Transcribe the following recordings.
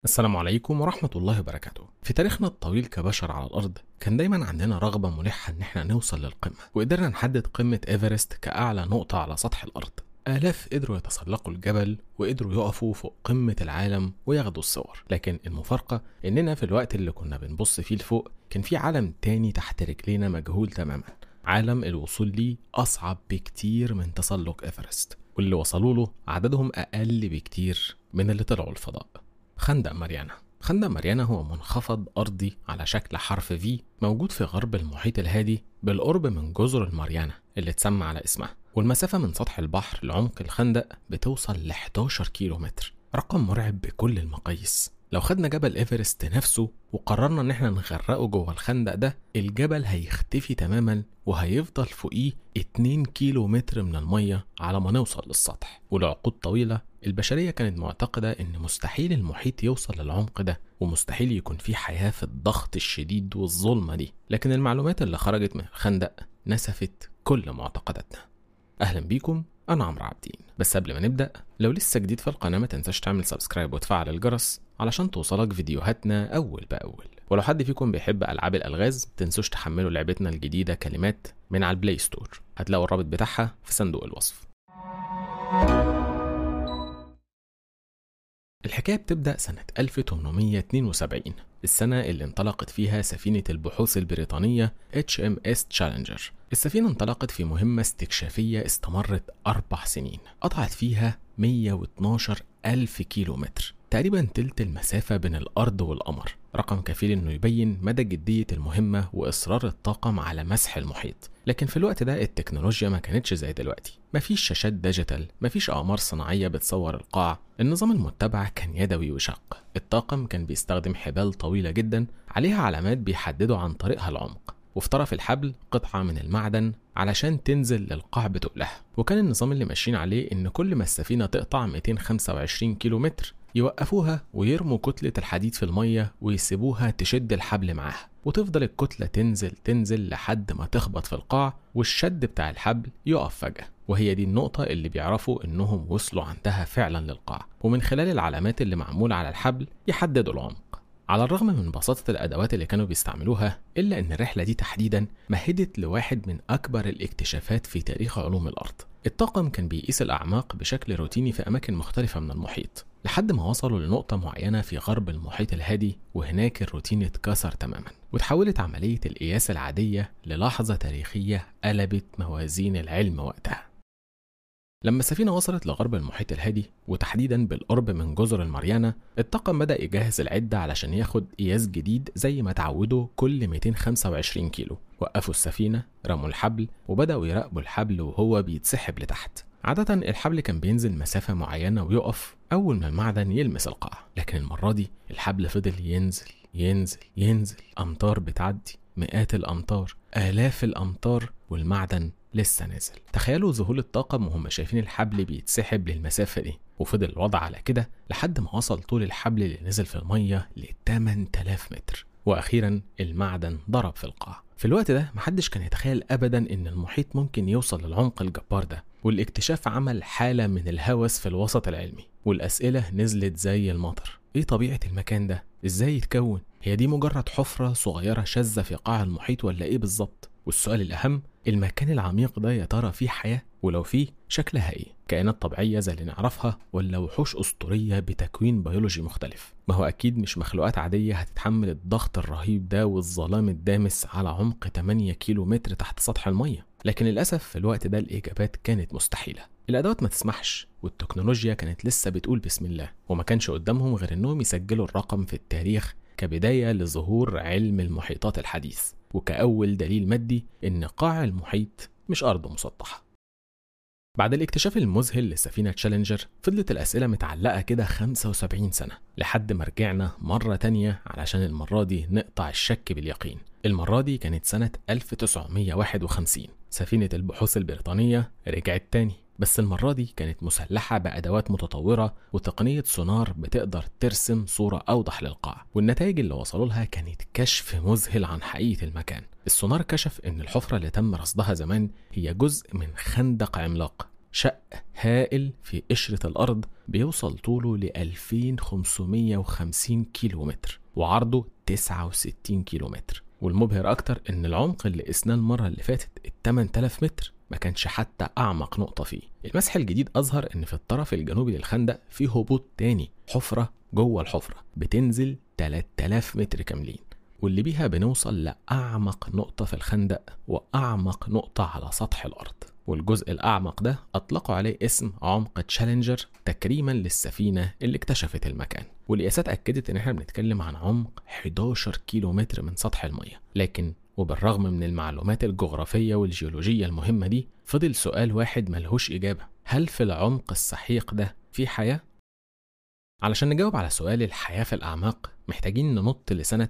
السلام عليكم ورحمة الله وبركاته. في تاريخنا الطويل كبشر على الأرض كان دايما عندنا رغبة ملحة إن احنا نوصل للقمة، وقدرنا نحدد قمة إيفرست كأعلى نقطة على سطح الأرض. آلاف قدروا يتسلقوا الجبل وقدروا يقفوا فوق قمة العالم وياخدوا الصور، لكن المفارقة إننا في الوقت اللي كنا بنبص فيه لفوق كان في عالم تاني تحت رجلينا مجهول تماما. عالم الوصول ليه أصعب بكتير من تسلق إيفرست، واللي وصلوا له عددهم أقل بكتير من اللي طلعوا الفضاء. خندق ماريانا خندق ماريانا هو منخفض أرضي على شكل حرف في موجود في غرب المحيط الهادي بالقرب من جزر الماريانا اللي اتسمى على اسمها والمسافة من سطح البحر لعمق الخندق بتوصل ل 11 كيلو متر رقم مرعب بكل المقاييس لو خدنا جبل ايفرست نفسه وقررنا ان احنا نغرقه جوه الخندق ده الجبل هيختفي تماما وهيفضل فوقيه 2 كيلو متر من المية على ما نوصل للسطح ولعقود طويلة البشرية كانت معتقدة ان مستحيل المحيط يوصل للعمق ده ومستحيل يكون في حياة في الضغط الشديد والظلمة دي لكن المعلومات اللي خرجت من الخندق نسفت كل معتقداتنا اهلا بيكم انا عمرو عابدين بس قبل ما نبدا لو لسه جديد في القناه ما تنساش تعمل سبسكرايب وتفعل الجرس علشان توصلك فيديوهاتنا اول باول ولو حد فيكم بيحب العاب الالغاز تنسوش تحملوا لعبتنا الجديده كلمات من على البلاي ستور هتلاقوا الرابط بتاعها في صندوق الوصف الحكاية بتبدأ سنة 1872 السنة اللي انطلقت فيها سفينة البحوث البريطانية HMS Challenger السفينة انطلقت في مهمة استكشافية استمرت أربع سنين قطعت فيها 112 ألف كيلو متر تقريبا تلت المسافة بين الأرض والقمر رقم كفيل إنه يبين مدى جدية المهمة وإصرار الطاقم على مسح المحيط لكن في الوقت ده التكنولوجيا ما كانتش زي دلوقتي مفيش شاشات ديجيتال مفيش أقمار صناعية بتصور القاع النظام المتبع كان يدوي وشاق الطاقم كان بيستخدم حبال طويلة جدا عليها علامات بيحددوا عن طريقها العمق وفي طرف الحبل قطعة من المعدن علشان تنزل للقاع بتقلها وكان النظام اللي ماشيين عليه إن كل ما السفينة تقطع 225 كيلو متر يوقفوها ويرموا كتلة الحديد في المية ويسيبوها تشد الحبل معاها وتفضل الكتلة تنزل تنزل لحد ما تخبط في القاع والشد بتاع الحبل يقف فجأة وهي دي النقطة اللي بيعرفوا إنهم وصلوا عندها فعلا للقاع ومن خلال العلامات اللي معمولة على الحبل يحددوا العمق على الرغم من بساطة الأدوات اللي كانوا بيستعملوها إلا إن الرحلة دي تحديدا مهدت لواحد من أكبر الاكتشافات في تاريخ علوم الأرض الطاقم كان بيقيس الأعماق بشكل روتيني في أماكن مختلفة من المحيط لحد ما وصلوا لنقطة معينة في غرب المحيط الهادي وهناك الروتين اتكسر تماما وتحولت عملية القياس العادية للحظة تاريخية قلبت موازين العلم وقتها لما السفينة وصلت لغرب المحيط الهادي وتحديدا بالقرب من جزر الماريانا الطاقم بدأ يجهز العدة علشان ياخد قياس جديد زي ما تعودوا كل 225 كيلو وقفوا السفينة رموا الحبل وبدأوا يراقبوا الحبل وهو بيتسحب لتحت عادة الحبل كان بينزل مسافة معينة ويقف أول ما المعدن يلمس القاع لكن المرة دي الحبل فضل ينزل ينزل ينزل أمطار بتعدي مئات الأمطار آلاف الأمطار والمعدن لسه نازل تخيلوا ذهول الطاقم وهم شايفين الحبل بيتسحب للمسافة دي وفضل الوضع على كده لحد ما وصل طول الحبل اللي نزل في المية ل 8000 متر وأخيرا المعدن ضرب في القاع في الوقت ده محدش كان يتخيل أبدا إن المحيط ممكن يوصل للعمق الجبار ده والاكتشاف عمل حالة من الهوس في الوسط العلمي والأسئلة نزلت زي المطر إيه طبيعة المكان ده؟ إزاي يتكون؟ هي دي مجرد حفرة صغيرة شاذة في قاع المحيط ولا إيه بالظبط؟ والسؤال الأهم المكان العميق ده يا ترى فيه حياة؟ ولو فيه شكلها إيه؟ كائنات طبيعية زي اللي نعرفها ولا وحوش أسطورية بتكوين بيولوجي مختلف؟ ما هو أكيد مش مخلوقات عادية هتتحمل الضغط الرهيب ده والظلام الدامس على عمق 8 كيلو متر تحت سطح المية لكن للأسف في الوقت ده الإجابات كانت مستحيلة الأدوات ما تسمحش والتكنولوجيا كانت لسه بتقول بسم الله وما كانش قدامهم غير إنهم يسجلوا الرقم في التاريخ كبداية لظهور علم المحيطات الحديث وكأول دليل مادي إن قاع المحيط مش أرض مسطحة بعد الاكتشاف المذهل لسفينة تشالنجر فضلت الأسئلة متعلقة كده 75 سنة لحد ما رجعنا مرة تانية علشان المرة دي نقطع الشك باليقين المرة دي كانت سنة 1951 سفينة البحوث البريطانية رجعت تاني بس المرة دي كانت مسلحة بأدوات متطورة وتقنية سونار بتقدر ترسم صورة أوضح للقاع والنتائج اللي وصلوا لها كانت كشف مذهل عن حقيقة المكان السونار كشف إن الحفرة اللي تم رصدها زمان هي جزء من خندق عملاق شق هائل في قشرة الأرض بيوصل طوله ل 2550 كيلو متر وعرضه 69 كيلو متر والمبهر أكتر إن العمق اللي قسناه المرة اللي فاتت ال 8000 متر ما كانش حتى أعمق نقطة فيه المسح الجديد أظهر إن في الطرف الجنوبي للخندق في هبوط تاني حفرة جوه الحفرة بتنزل 3000 متر كاملين واللي بيها بنوصل لأعمق نقطة في الخندق وأعمق نقطة على سطح الأرض والجزء الأعمق ده أطلقوا عليه اسم عمق تشالنجر تكريما للسفينة اللي اكتشفت المكان والقياسات أكدت إن احنا بنتكلم عن عمق 11 كيلو متر من سطح المية لكن وبالرغم من المعلومات الجغرافية والجيولوجية المهمة دي فضل سؤال واحد ملهوش إجابة هل في العمق السحيق ده في حياة؟ علشان نجاوب على سؤال الحياة في الأعماق محتاجين ننط لسنة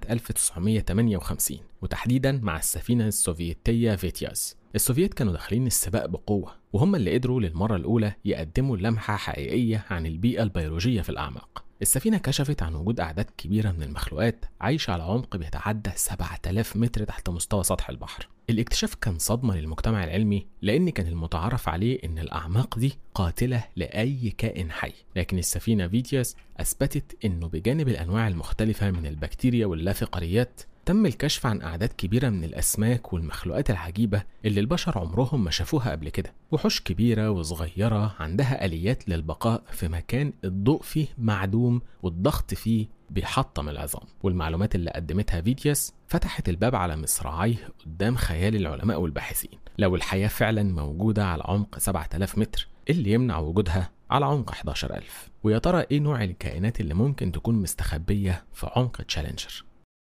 1958 وتحديدا مع السفينة السوفيتية فيتياز السوفييت كانوا داخلين السباق بقوة وهم اللي قدروا للمرة الأولى يقدموا لمحة حقيقية عن البيئة البيولوجية في الأعماق السفينة كشفت عن وجود أعداد كبيرة من المخلوقات عايشة على عمق بيتعدى 7000 متر تحت مستوى سطح البحر الاكتشاف كان صدمة للمجتمع العلمي لأن كان المتعارف عليه إن الأعماق دي قاتلة لأي كائن حي لكن السفينة فيتياس أثبتت إنه بجانب الأنواع المختلفة من البكتيريا واللافقريات تم الكشف عن أعداد كبيرة من الأسماك والمخلوقات العجيبة اللي البشر عمرهم ما شافوها قبل كده وحوش كبيرة وصغيرة عندها آليات للبقاء في مكان الضوء فيه معدوم والضغط فيه بيحطم العظام والمعلومات اللي قدمتها فيدياس فتحت الباب على مصراعيه قدام خيال العلماء والباحثين لو الحياة فعلا موجودة على عمق 7000 متر اللي يمنع وجودها على عمق 11000 ويا ترى ايه نوع الكائنات اللي ممكن تكون مستخبية في عمق تشالنجر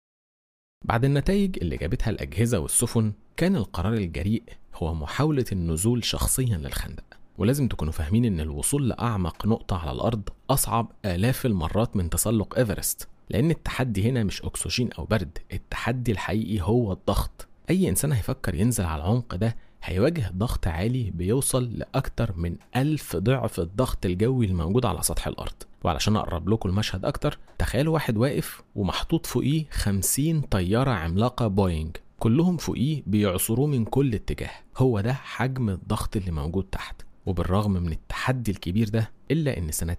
بعد النتائج اللي جابتها الأجهزة والسفن كان القرار الجريء هو محاولة النزول شخصيا للخندق ولازم تكونوا فاهمين ان الوصول لأعمق نقطة على الأرض أصعب آلاف المرات من تسلق إيفرست لأن التحدي هنا مش أكسجين أو برد التحدي الحقيقي هو الضغط أي إنسان هيفكر ينزل على العمق ده هيواجه ضغط عالي بيوصل لأكتر من ألف ضعف الضغط الجوي الموجود على سطح الأرض وعلشان أقرب لكم المشهد أكتر تخيلوا واحد واقف ومحطوط فوقيه 50 طيارة عملاقة بوينج كلهم فوقيه بيعصروه من كل اتجاه هو ده حجم الضغط اللي موجود تحت وبالرغم من التحدي الكبير ده إلا إن سنة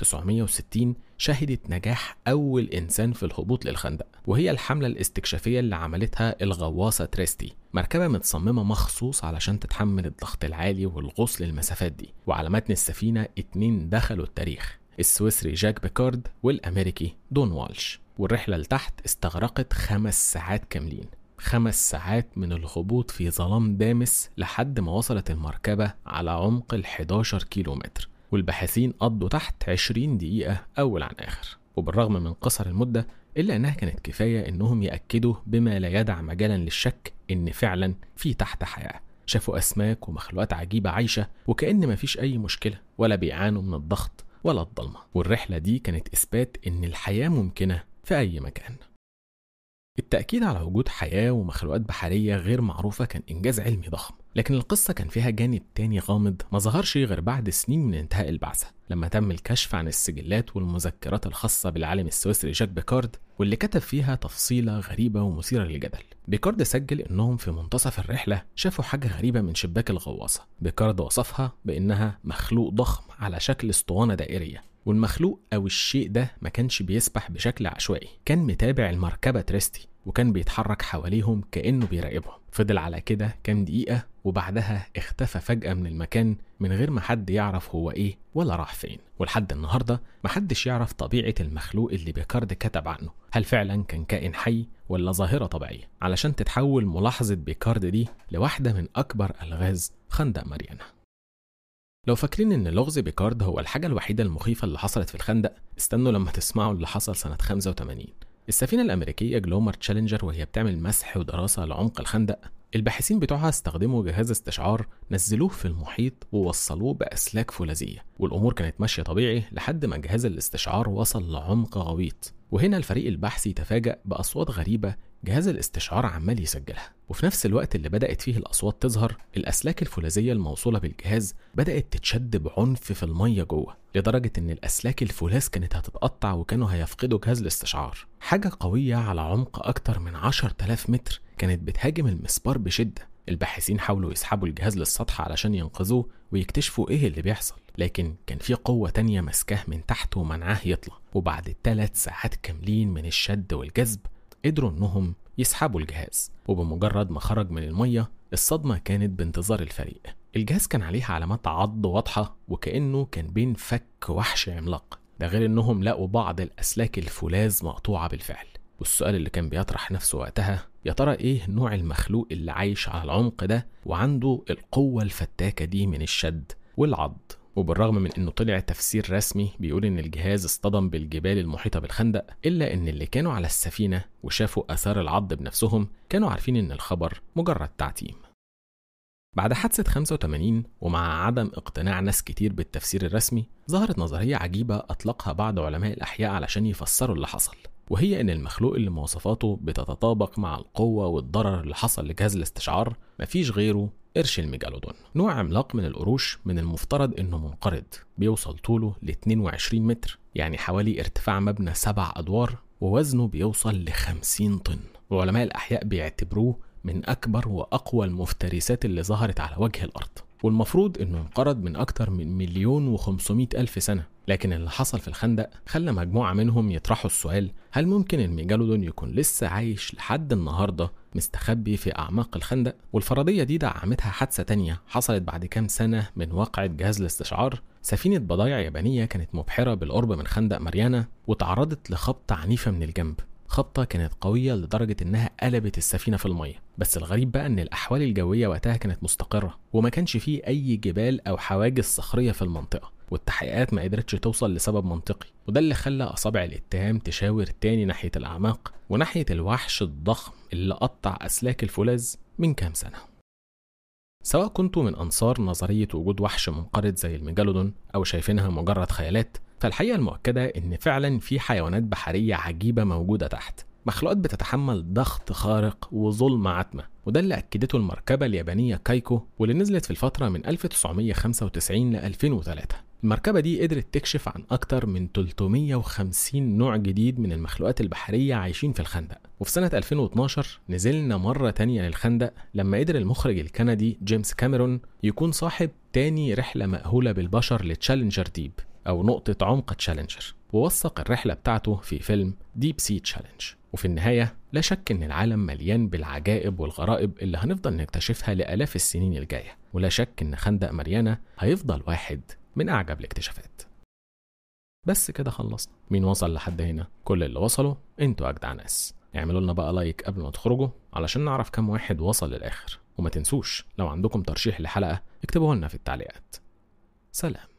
1960 شهدت نجاح أول إنسان في الهبوط للخندق وهي الحملة الاستكشافية اللي عملتها الغواصة تريستي مركبة متصممة مخصوص علشان تتحمل الضغط العالي والغوص للمسافات دي وعلى متن السفينة اتنين دخلوا التاريخ السويسري جاك بيكارد والأمريكي دون والش والرحلة لتحت استغرقت خمس ساعات كاملين خمس ساعات من الهبوط في ظلام دامس لحد ما وصلت المركبة على عمق ال 11 كيلو متر والباحثين قضوا تحت 20 دقيقة أول عن آخر وبالرغم من قصر المدة إلا أنها كانت كفاية إنهم يأكدوا بما لا يدع مجالا للشك إن فعلا في تحت حياة شافوا أسماك ومخلوقات عجيبة عايشة وكأن مفيش أي مشكلة ولا بيعانوا من الضغط ولا الضلمة والرحلة دي كانت إثبات إن الحياة ممكنة في أي مكان التأكيد على وجود حياة ومخلوقات بحرية غير معروفة كان إنجاز علمي ضخم لكن القصة كان فيها جانب تاني غامض ما ظهرش غير بعد سنين من انتهاء البعثة لما تم الكشف عن السجلات والمذكرات الخاصة بالعالم السويسري جاك بيكارد واللي كتب فيها تفصيلة غريبة ومثيرة للجدل بيكارد سجل إنهم في منتصف الرحلة شافوا حاجة غريبة من شباك الغواصة بيكارد وصفها بإنها مخلوق ضخم على شكل اسطوانة دائرية والمخلوق أو الشيء ده ما كانش بيسبح بشكل عشوائي كان متابع المركبة تريستي وكان بيتحرك حواليهم كأنه بيراقبهم فضل على كده كام دقيقة وبعدها اختفى فجأة من المكان من غير ما حد يعرف هو ايه ولا راح فين ولحد النهاردة محدش يعرف طبيعة المخلوق اللي بيكارد كتب عنه هل فعلا كان كائن حي ولا ظاهرة طبيعية علشان تتحول ملاحظة بيكارد دي لواحدة من أكبر ألغاز خندق ماريانا لو فاكرين ان لغز بيكارد هو الحاجة الوحيدة المخيفة اللي حصلت في الخندق استنوا لما تسمعوا اللي حصل سنة 85 السفينة الأمريكية جلومر تشالنجر وهي بتعمل مسح ودراسة لعمق الخندق الباحثين بتوعها استخدموا جهاز استشعار نزلوه في المحيط ووصلوه بأسلاك فولاذية والأمور كانت ماشية طبيعي لحد ما جهاز الاستشعار وصل لعمق غويط وهنا الفريق البحثي تفاجأ بأصوات غريبة جهاز الاستشعار عمال يسجلها وفي نفس الوقت اللي بدأت فيه الأصوات تظهر الأسلاك الفولاذية الموصولة بالجهاز بدأت تتشد بعنف في المية جوه لدرجة إن الأسلاك الفولاذ كانت هتتقطع وكانوا هيفقدوا جهاز الاستشعار حاجة قوية على عمق أكتر من 10000 متر كانت بتهاجم المسبار بشدة الباحثين حاولوا يسحبوا الجهاز للسطح علشان ينقذوه ويكتشفوا ايه اللي بيحصل لكن كان في قوة تانية ماسكاه من تحت ومنعاه يطلع وبعد ثلاث ساعات كاملين من الشد والجذب قدروا انهم يسحبوا الجهاز وبمجرد ما خرج من المية الصدمة كانت بانتظار الفريق الجهاز كان عليه علامات عض واضحة وكأنه كان بين فك وحش عملاق ده غير انهم لقوا بعض الاسلاك الفولاذ مقطوعة بالفعل والسؤال اللي كان بيطرح نفسه وقتها يا ترى ايه نوع المخلوق اللي عايش على العمق ده وعنده القوة الفتاكة دي من الشد والعض وبالرغم من انه طلع تفسير رسمي بيقول ان الجهاز اصطدم بالجبال المحيطة بالخندق الا ان اللي كانوا على السفينة وشافوا اثار العض بنفسهم كانوا عارفين ان الخبر مجرد تعتيم بعد حادثة 85 ومع عدم اقتناع ناس كتير بالتفسير الرسمي ظهرت نظرية عجيبة أطلقها بعض علماء الأحياء علشان يفسروا اللي حصل وهي إن المخلوق اللي مواصفاته بتتطابق مع القوة والضرر اللي حصل لجهاز الاستشعار مفيش غيره قرش الميجالودون نوع عملاق من القروش من المفترض إنه منقرض بيوصل طوله ل 22 متر يعني حوالي ارتفاع مبنى سبع أدوار ووزنه بيوصل ل 50 طن وعلماء الأحياء بيعتبروه من أكبر وأقوى المفترسات اللي ظهرت على وجه الأرض والمفروض انه انقرض من اكتر من مليون وخمسمائة الف سنة لكن اللي حصل في الخندق خلى مجموعة منهم يطرحوا السؤال هل ممكن الميجالودون يكون لسه عايش لحد النهاردة مستخبي في أعماق الخندق والفرضية دي دعمتها حادثة تانية حصلت بعد كام سنة من واقعة جهاز الاستشعار سفينة بضايع يابانية كانت مبحرة بالقرب من خندق ماريانا وتعرضت لخبطة عنيفة من الجنب خبطة كانت قوية لدرجة إنها قلبت السفينة في المية بس الغريب بقى إن الأحوال الجوية وقتها كانت مستقرة وما كانش فيه أي جبال أو حواجز صخرية في المنطقة والتحقيقات ما قدرتش توصل لسبب منطقي وده اللي خلى أصابع الاتهام تشاور تاني ناحية الأعماق وناحية الوحش الضخم اللي قطع أسلاك الفولاذ من كام سنة سواء كنتوا من أنصار نظرية وجود وحش منقرض زي الميجالودون أو شايفينها مجرد خيالات فالحقيقة المؤكدة إن فعلا في حيوانات بحرية عجيبة موجودة تحت مخلوقات بتتحمل ضغط خارق وظلم عتمة وده اللي أكدته المركبة اليابانية كايكو واللي نزلت في الفترة من 1995 ل 2003 المركبة دي قدرت تكشف عن أكتر من 350 نوع جديد من المخلوقات البحرية عايشين في الخندق وفي سنة 2012 نزلنا مرة تانية للخندق لما قدر المخرج الكندي جيمس كاميرون يكون صاحب تاني رحلة مأهولة بالبشر لتشالنجر ديب أو نقطة عمق تشالنجر ووثق الرحلة بتاعته في فيلم ديب سي تشالنج وفي النهاية لا شك إن العالم مليان بالعجائب والغرائب اللي هنفضل نكتشفها لآلاف السنين الجاية ولا شك إن خندق ماريانا هيفضل واحد من أعجب الاكتشافات بس كده خلصنا مين وصل لحد هنا كل اللي وصلوا انتوا أجدع ناس اعملوا لنا بقى لايك قبل ما تخرجوا علشان نعرف كم واحد وصل للآخر وما تنسوش لو عندكم ترشيح لحلقة اكتبوه لنا في التعليقات سلام